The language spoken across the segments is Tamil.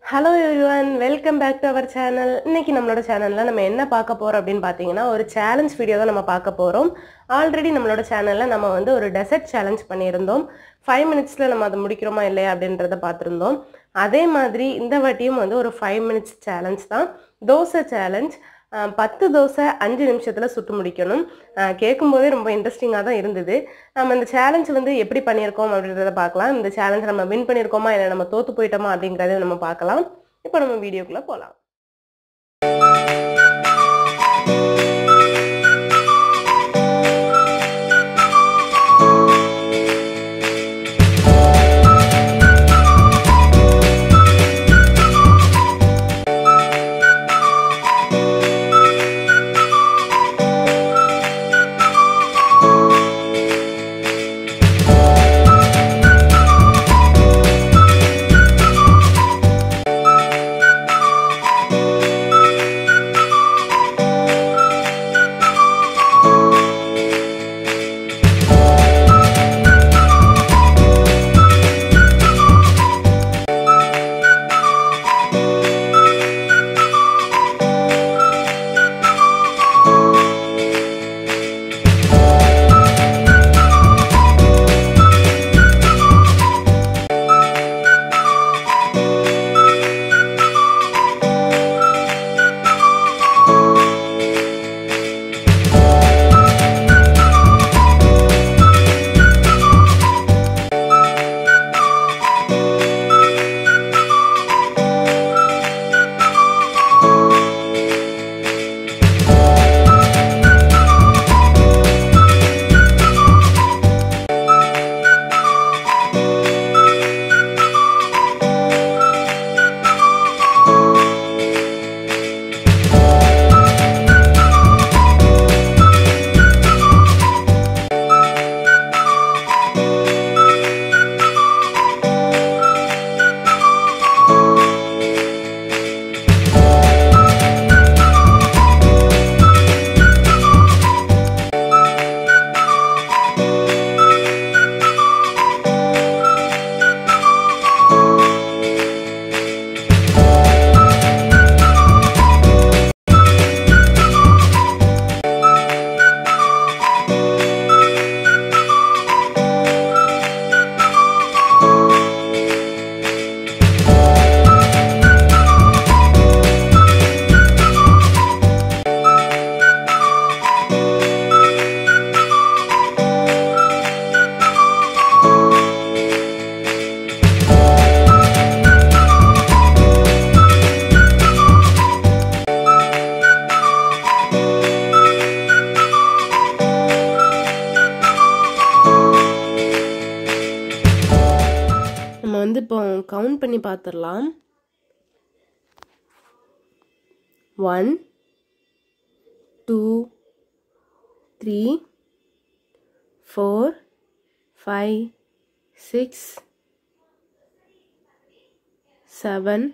hello everyone welcome back to our channel இன்னைக்கு நம்மளோட சேனலில் நம்ம என்ன பார்க்க போகிறோம் அப்படின்னு பார்த்தீங்கன்னா ஒரு சேலஞ்ச் வீடியோ தான் நம்ம பார்க்க போகிறோம் ஆல்ரெடி நம்மளோட சேனலில் நம்ம வந்து ஒரு டெசர்ட் சேலஞ்ச் பண்ணியிருந்தோம் ஃபைவ் மினிட்ஸில் நம்ம அதை முடிக்கிறோமா இல்லையா அப்படின்றத பார்த்துருந்தோம் அதே மாதிரி இந்த வாட்டியும் வந்து ஒரு ஃபைவ் மினிட்ஸ் சேலஞ்ச் தான் தோசை சேலஞ்ச் பத்து தோசை அஞ்சு நிமிஷத்தில் சுட்டு முடிக்கணும் அஹ் கேட்கும்போதே ரொம்ப இன்ட்ரெஸ்டிங்காக தான் இருந்தது நம்ம இந்த சேலஞ்ச் வந்து எப்படி பண்ணியிருக்கோம் அப்படின்றத பார்க்கலாம் இந்த சேலஞ்ச் நம்ம வின் பண்ணியிருக்கோமா இல்லை நம்ம தோத்து போயிட்டோமா அப்படிங்கிறத நம்ம பார்க்கலாம் இப்போ நம்ம வீடியோக்குள்ளே போகலாம் நம்ம வந்து இப்போ கவுண்ட் பண்ணி பார்த்துடலாம் one two three four five six seven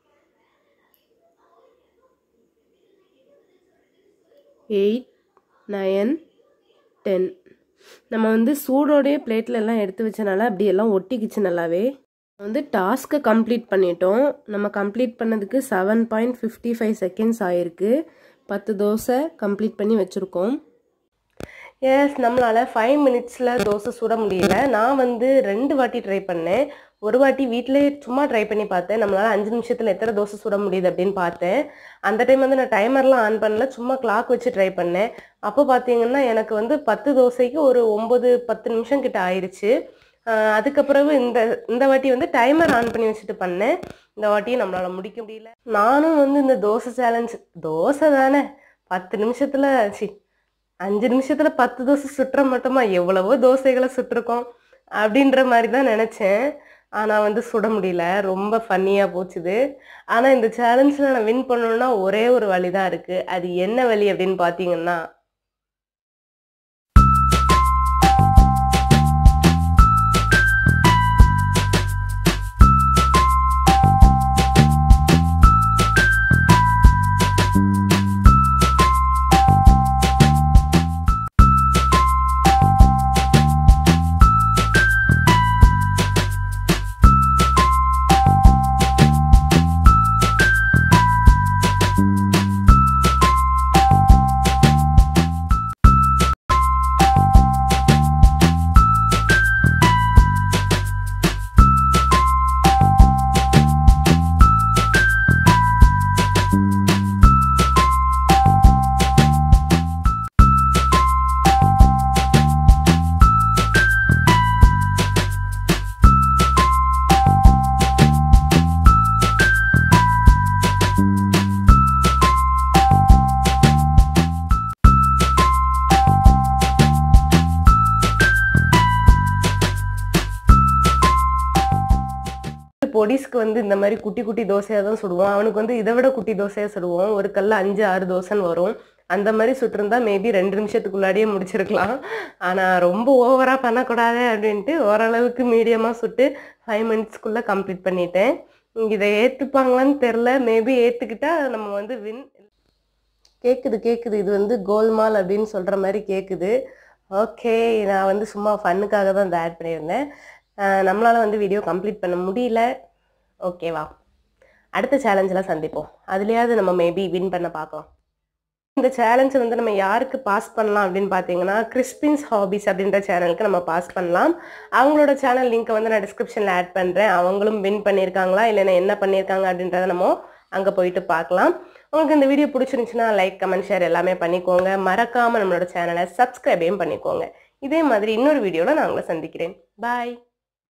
eight nine ten நம்ம வந்து சூடோடைய பிளேட்ல எல்லாம் எடுத்து வச்சனால அப்படி எல்லாம் ஒட்டிக்கிச்சு நல்லாவே வந்து டாஸ்க்கை கம்ப்ளீட் பண்ணிட்டோம் நம்ம கம்ப்ளீட் பண்ணதுக்கு seven point fifty five seconds ஆயிருக்கு பத்து தோசை கம்ப்ளீட் பண்ணி வச்சுருக்கோம் எஸ் நம்மளால் ஃபைவ் மினிட்ஸில் தோசை சுட முடியல நான் வந்து ரெண்டு வாட்டி ட்ரை பண்ணேன் ஒரு வாட்டி வீட்டிலே சும்மா ட்ரை பண்ணி பார்த்தேன் நம்மளால் அஞ்சு நிமிஷத்தில் எத்தனை தோசை சுட முடியுது அப்படின்னு பார்த்தேன் அந்த டைம் வந்து நான் டைமர்லாம் ஆன் பண்ணல சும்மா கிளாக் வச்சு ட்ரை பண்ணேன் அப்போ பார்த்தீங்கன்னா எனக்கு வந்து பத்து தோசைக்கு ஒரு ஒம்பது பத்து நிமிஷம் கிட்ட ஆயிடுச்சு ஆஹ் அதுக்கப்புறம் இந்த இந்த வாட்டி வந்து டைமர் ஆன் பண்ணி வச்சுட்டு பண்ணேன் இந்த வாட்டியும் நம்மளால முடிக்க முடியல நானும் வந்து இந்த தோசை சேலஞ்ச் தோசை தானே பத்து நிமிஷத்துல சி அஞ்சு நிமிஷத்துல பத்து தோசை சுட்டுற மட்டுமா எவ்வளவோ தோசைகளை சுட்டிருக்கோம் அப்படின்ற மாதிரி தான் நினச்சேன் ஆனால் வந்து சுட முடியல ரொம்ப ஃபன்னியாக போச்சுது ஆனால் இந்த சேலஞ்சில் நான் வின் பண்ணணும்னா ஒரே ஒரு வழி தான் இருக்குது அது என்ன வழி அப்படின்னு பார்த்தீங்கன்னா கிறிஸ்பின்ஸ்க்கு வந்து இந்த மாதிரி குட்டி குட்டி தோசையாக தான் சுடுவோம் அவனுக்கு வந்து இதை விட குட்டி தோசையாக சுடுவோம் ஒரு கல்ல அஞ்சு ஆறு தோசைன்னு வரும் அந்த மாதிரி சுட்டிருந்தா மேபி ரெண்டு நிமிஷத்துக்குள்ளாடியே முடிச்சிருக்கலாம் ஆனால் ரொம்ப ஓவராக பண்ணக்கூடாது அப்படின்ட்டு ஓரளவுக்கு மீடியமாக சுட்டு ஃபைவ் மினிட்ஸ்க்குள்ளே கம்ப்ளீட் பண்ணிட்டேன் இதை ஏற்றுப்பாங்களான்னு தெரில மேபி ஏற்றுக்கிட்டா நம்ம வந்து வின் கேட்குது கேட்குது இது வந்து கோல்மால் அப்படின்னு சொல்கிற மாதிரி கேட்குது ஓகே நான் வந்து சும்மா ஃபன்னுக்காக தான் இந்த ஆட் பண்ணியிருந்தேன் அஹ் நம்மளால வந்து வீடியோ கம்ப்ளீட் பண்ண முடியல ஓகேவா அடுத்த சேலஞ்சில் சந்திப்போம் அதுலேயாவது நம்ம மேபி வின் பண்ண பார்க்கலாம் இந்த சேலஞ்சை வந்து நம்ம யாருக்கு பாஸ் பண்ணலாம் அப்படின்னு பார்த்தீங்கன்னா கிறிஸ்பின்ஸ் ஹாபிஸ் அப்படின்ற சேனலுக்கு நம்ம பாஸ் பண்ணலாம் அவங்களோட சேனல் லிங்க்கை வந்து நான் டிஸ்கிரிப்ஷனில் ஆட் பண்ணுறேன் அவங்களும் வின் பண்ணியிருக்காங்களா இல்லைன்னா என்ன பண்ணியிருக்காங்க அப்படின்றத நம்ம அங்கே போயிட்டு பார்க்கலாம் உங்களுக்கு இந்த வீடியோ பிடிச்சிருந்துச்சுன்னா லைக் கமெண்ட் ஷேர் எல்லாமே பண்ணிக்கோங்க மறக்காமல் நம்மளோட சேனலை சப்ஸ்கிரைபையும் பண்ணிக்கோங்க இதே மாதிரி இன்னொரு வீடியோவில் நான் உங்களை சந்திக்கிறேன் பாய்